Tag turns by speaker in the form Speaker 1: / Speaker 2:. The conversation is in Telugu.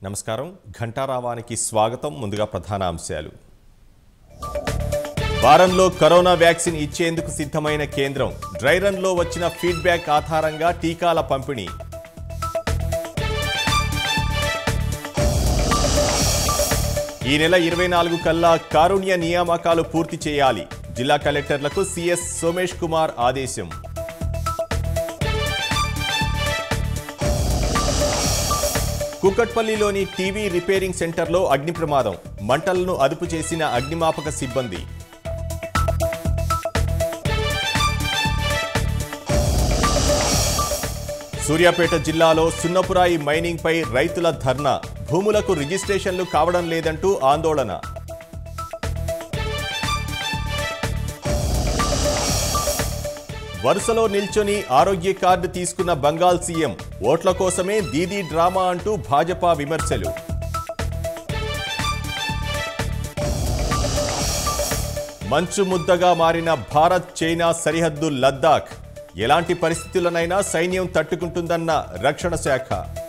Speaker 1: నమస్కారం ఘంటారావానికి స్వాగతం ముందుగా ప్రధాన అంశాలు వారంలో కరోనా వ్యాక్సిన్ ఇచ్చేందుకు సిద్ధమైన కేంద్రం డ్రై రన్లో వచ్చిన ఫీడ్బ్యాక్ ఆధారంగా టీకాల పంపిణీ ఈ నెల ఇరవై నాలుగు కల్లా కారుణ్య నియామకాలు పూర్తి చేయాలి జిల్లా కలెక్టర్లకు సిఎస్ సోమేష్ కుమార్ ఆదేశం కుకట్పల్లిలోని టీవీ రిపేరింగ్ సెంటర్లో అగ్ని ప్రమాదం మంటలను అదుపు చేసిన అగ్నిమాపక సిబ్బంది సూర్యాపేట జిల్లాలో సున్నపురాయి మైనింగ్పై రైతుల ధర్నా భూములకు రిజిస్ట్రేషన్లు కావడం లేదంటూ ఆందోళన వరుసలో నిల్చొని ఆరోగ్య కార్డు తీసుకున్న బంగాల్ సీఎం ఓట్ల కోసమే దీదీ డ్రామా అంటూ భాజపా విమర్శలు మంచు ముద్దగా మారిన భారత్ చైనా సరిహద్దు లద్దాఖ్ ఎలాంటి పరిస్థితులనైనా సైన్యం తట్టుకుంటుందన్న రక్షణ శాఖ